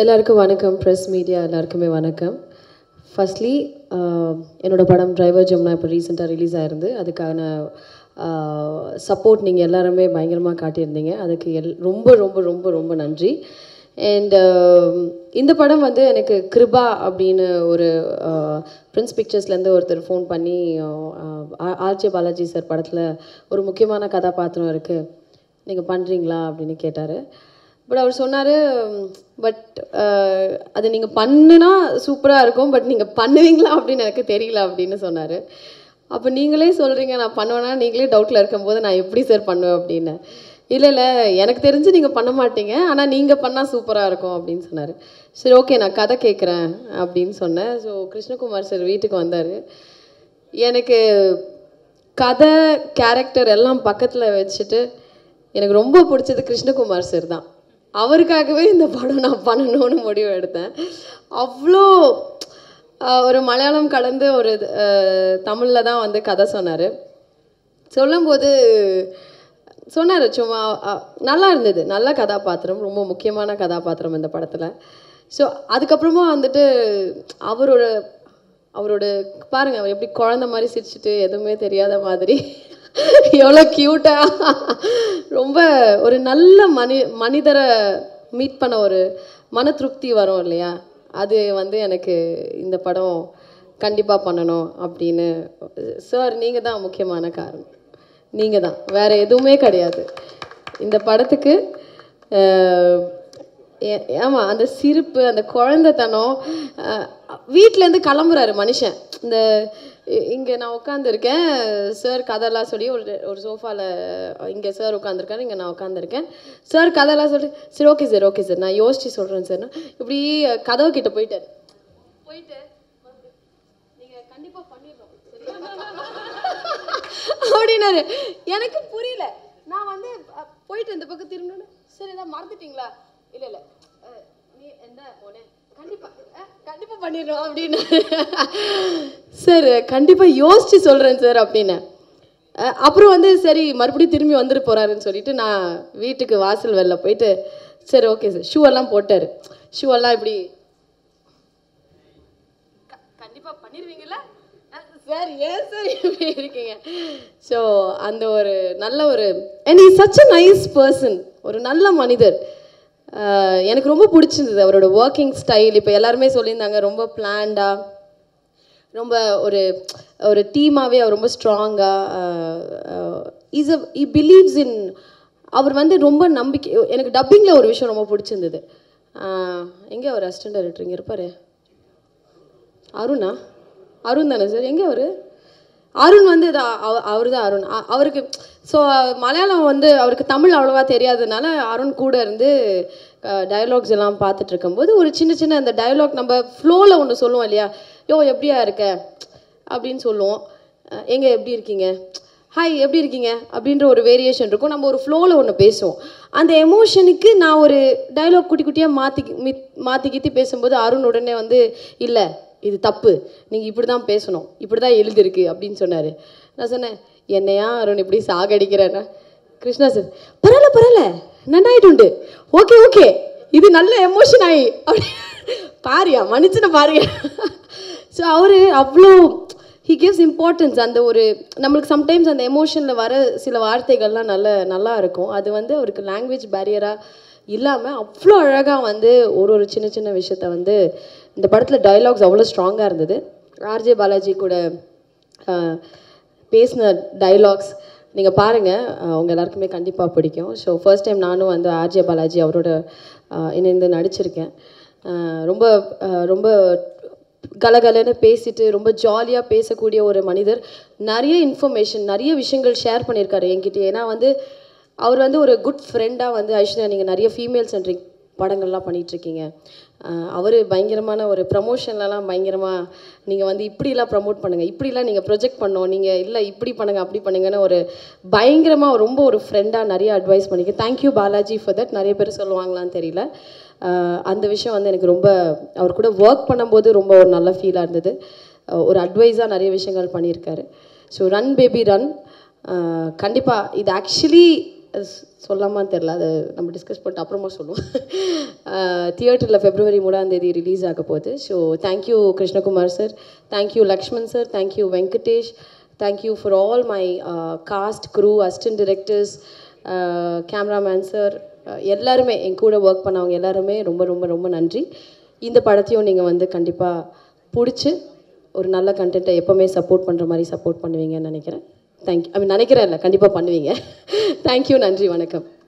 எல்லாருக்கும் வணக்கம் press media எல்லாருக்குமே வணக்கம் ஃபர்ஸ்ட்லி என்னோட படம் டிரைவர் ஜமுனா இப்போ ரீசெண்டாக ரிலீஸ் ஆயிருந்து அதுக்கான சப்போர்ட் நீங்கள் எல்லாருமே பயங்கரமாக காட்டியிருந்தீங்க அதுக்கு எல் ரொம்ப ரொம்ப ரொம்ப ரொம்ப நன்றி அண்ட் இந்த படம் வந்து எனக்கு கிருபா அப்படின்னு ஒரு பிரின்ஸ் பிக்சர்ஸ்லேருந்து ஒருத்தர் ஃபோன் பண்ணி ஆர்ஜே பாலாஜி சார் படத்தில் ஒரு முக்கியமான கதாபாத்திரம் இருக்குது நீங்கள் பண்ணுறீங்களா அப்படின்னு கேட்டார் பட் அவர் சொன்னார் பட் அது நீங்கள் பண்ணுனா சூப்பராக இருக்கும் பட் நீங்கள் பண்ணுவீங்களா அப்படின்னு எனக்கு தெரியல அப்படின்னு சொன்னார் அப்போ நீங்களே சொல்கிறீங்க நான் பண்ணுவேன்னா நீங்களே டவுட்டில் இருக்கும்போது நான் எப்படி சார் பண்ணுவேன் அப்படின்னு இல்லை இல்லை எனக்கு தெரிஞ்சு நீங்கள் பண்ண மாட்டீங்க ஆனால் நீங்கள் பண்ணால் சூப்பராக இருக்கும் அப்படின்னு சொன்னார் சரி ஓகே நான் கதை கேட்குறேன் அப்படின்னு சொன்னேன் ஸோ கிருஷ்ணகுமார் சார் வீட்டுக்கு வந்தார் எனக்கு கதை கேரக்டர் எல்லாம் பக்கத்தில் வச்சுட்டு எனக்கு ரொம்ப பிடிச்சது கிருஷ்ணகுமார் சார் தான் அவருக்காகவே இந்த படம் நான் பண்ணணும்னு முடிவு எடுத்தேன் அவ்வளோ ஒரு மலையாளம் கலந்து ஒரு தமிழில் தான் வந்து கதை சொன்னார் சொல்லும்போது சொன்னார் சும்மா நல்லா இருந்தது நல்ல கதாபாத்திரம் ரொம்ப முக்கியமான கதாபாத்திரம் இந்த படத்தில் ஸோ அதுக்கப்புறமா வந்துட்டு அவரோட அவரோட பாருங்க அவர் எப்படி குழந்த மாதிரி சிரிச்சுட்டு எதுவுமே தெரியாத மாதிரி எவ்வளோ க்யூட்டாக ரொம்ப ஒரு நல்ல மனி மனிதரை மீட் பண்ண ஒரு மன திருப்தி வரும் இல்லையா அது வந்து எனக்கு இந்த படம் கண்டிப்பாக பண்ணணும் அப்படின்னு சார் நீங்கள் தான் முக்கியமான காரணம் நீங்கள் தான் வேறு எதுவுமே கிடையாது இந்த படத்துக்கு ஆமாம் அந்த சிரிப்பு அந்த குழந்தைத்தனம் வீட்டிலேருந்து கிளம்புறாரு மனுஷன் இந்த இங்கே நான் உட்காந்துருக்கேன் சார் கதைலாம் சொல்லி ஒரு ஒரு சோஃபாவில் இங்கே சார் உட்காந்துருக்காரு இங்கே நான் உட்காந்துருக்கேன் சார் கதைலாம் சொல்லி சரி ஓகே சார் ஓகே சார் நான் யோசிச்சு சொல்கிறேன் சார் இப்படி கதவு கிட்ட போயிட்டார் போயிட்டு நீங்கள் கண்டிப்பாக பண்ணிடுறோம் அப்படின்னாரு எனக்கு புரியல நான் வந்து போயிட்டு இந்த பக்கம் திரும்பணுன்னு சரி ஏதாவது மறந்துட்டீங்களா இல்லை இல்லை நீ என்ன போனேன் கண்டிப்பாக கண்டிப்பாக பண்ணிடுறோம் அப்படின்னு சார் கண்டிப்பாக யோசிச்சு சொல்கிறேன் சார் அப்படின்னு அப்புறம் வந்து சரி மறுபடியும் திரும்பி வந்துட்டு போகிறாருன்னு சொல்லிட்டு நான் வீட்டுக்கு வாசல் வெளில போயிட்டு சரி ஓகே சார் ஷூ எல்லாம் போட்டார் ஷூ எல்லாம் இப்படி கண்டிப்பாக பண்ணிடுவீங்களா சார் ஏன் சார் இப்படி இருக்கீங்க ஸோ அந்த ஒரு நல்ல ஒரு and is such a nice person ஒரு நல்ல மனிதர் எனக்கு ரொம்ப பிடிச்சிருந்தது அவரோட ஒர்க்கிங் ஸ்டைல் இப்போ எல்லாருமே சொல்லியிருந்தாங்க ரொம்ப பிளான்டாக ரொம்ப ஒரு ஒரு டீமாகவே அவர் ரொம்ப ஸ்ட்ராங்காக இஸ் அ இ பிலீவ்ஸ் இன் அவர் வந்து ரொம்ப நம்பிக்கை எனக்கு டப்பிங்கில் ஒரு விஷயம் ரொம்ப பிடிச்சிருந்தது எங்கே அவர் அசிஸ்டன்ட் டைரக்டர் இங்கே இருப்பார் அருணா அருண் தானே சார் எங்கே அவர் அருண் வந்து இது அவர் தான் அருண் அவருக்கு ஸோ மலையாளம் வந்து அவருக்கு தமிழ் அவ்வளோவா தெரியாததுனால அருண் கூட இருந்து டயலாக்ஸ் எல்லாம் பார்த்துட்டு இருக்கும்போது ஒரு சின்ன சின்ன அந்த டயலாக் நம்ம ஃப்ளோவில் ஒன்று சொல்லுவோம் இல்லையா யோ எப்படியா இருக்க அப்படின்னு சொல்லுவோம் எங்கே எப்படி இருக்கீங்க ஹாய் எப்படி இருக்கீங்க அப்படின்ற ஒரு வேரியேஷன் இருக்கும் நம்ம ஒரு ஃப்ளோவில் ஒன்று பேசுவோம் அந்த எமோஷனுக்கு நான் ஒரு டைலாக் குட்டி குட்டியாக மாற்றி மாற்றி கீத்தி பேசும்போது அருண் உடனே வந்து இல்லை இது தப்பு நீங்கள் இப்படி தான் பேசணும் இப்படி தான் எழுதிருக்கு அப்படின்னு சொன்னார் நான் சொன்னேன் என்னையா அருண் இப்படி சாகடிக்கிறேன்னா கிருஷ்ணா சார் பரவாயில்ல பரவாயில்ல நன்னாயிட்டு ஓகே ஓகே இது நல்ல எமோஷன் ஆகி அப்படி பாரியா மன்னிச்சுன பாரியா ஸோ அவர் அவ்வளோ ஹி கிவ்ஸ் இம்பார்ட்டன்ஸ் அந்த ஒரு நம்மளுக்கு சம்டைம்ஸ் அந்த எமோஷனில் வர சில வார்த்தைகள்லாம் நல்ல நல்லா இருக்கும் அது வந்து அவருக்கு லாங்குவேஜ் பேரியராக இல்லாமல் அவ்வளோ அழகாக வந்து ஒரு ஒரு சின்ன சின்ன விஷயத்த வந்து இந்த படத்தில் டைலாக்ஸ் அவ்வளோ ஸ்ட்ராங்காக இருந்தது ஆர்ஜே பாலாஜி கூட பேசின டைலாக்ஸ் நீங்கள் பாருங்கள் அவங்க எல்லாருக்குமே கண்டிப்பாக பிடிக்கும் ஸோ ஃபர்ஸ்ட் டைம் நானும் வந்து ஆர்ஜே பாலாஜி அவரோட இணைந்து நடிச்சிருக்கேன் ரொம்ப ரொம்ப கலகலன்னு பேசிட்டு ரொம்ப ஜாலியாக பேசக்கூடிய ஒரு மனிதர் நிறைய இன்ஃபர்மேஷன் நிறைய விஷயங்கள் ஷேர் பண்ணியிருக்காரு என்கிட்ட ஏன்னா வந்து அவர் வந்து ஒரு குட் ஃப்ரெண்டாக வந்து ஐஸ்வர்யா நீங்கள் நிறைய ஃபீமேல் சென்ட்ரிக் படங்கள்லாம் பண்ணிகிட்ருக்கீங்க அவர் பயங்கரமான ஒரு ப்ரமோஷன்லலாம் பயங்கரமாக நீங்கள் வந்து இப்படிலாம் ப்ரமோட் பண்ணுங்கள் இப்படிலாம் நீங்கள் ப்ரொஜெக்ட் பண்ணோம் நீங்கள் இல்லை இப்படி பண்ணுங்கள் அப்படி பண்ணுங்கன்னு ஒரு பயங்கரமாக ரொம்ப ஒரு ஃப்ரெண்டாக நிறைய அட்வைஸ் பண்ணிக்க தேங்க்யூ பாலாஜி ஃபார் தட் நிறைய பேர் சொல்லுவாங்களான்னு தெரியல அந்த விஷயம் வந்து எனக்கு ரொம்ப அவர் கூட ஒர்க் பண்ணும்போது ரொம்ப ஒரு நல்ல ஃபீலாக இருந்தது ஒரு அட்வைஸாக நிறைய விஷயங்கள் பண்ணியிருக்காரு ஸோ ரன் பேபி ரன் கண்டிப்பாக இது ஆக்சுவலி அது சொ- சொல்லாமான்னு தெரில அதை நம்ம டிஸ்கஸ் பண்ணிட்டு அப்புறமா சொல்லுவோம் தியேட்டரில் ஃபெப்ரவரி மூணாம் தேதி ரிலீஸ் ஆக போகுது so thank you Krishnakumar sir thank you Lakshman sir thank you Venkatesh thank you for all my cast crew assistant directors cameraman sir எல்லாருமே என் கூட ஒர்க் பண்ணவங்க எல்லாருமே ரொம்ப ரொம்ப ரொம்ப நன்றி இந்த படத்தையும் நீங்கள் வந்து கண்டிப்பாக பிடிச்சி ஒரு நல்ல கண்டென்ட்டை எப்போவுமே சப்போர்ட் பண்ணுற மாதிரி சப்போர்ட் பண்ணுவீங்கன்னு நினைக்கிறேன் தேங்க்யூ ஐ மீன் நினைக்கிறேன் இல்லை கண்டிப்பாக பண்ணுவீங்க தேங்க்யூ நன்றி வணக்கம்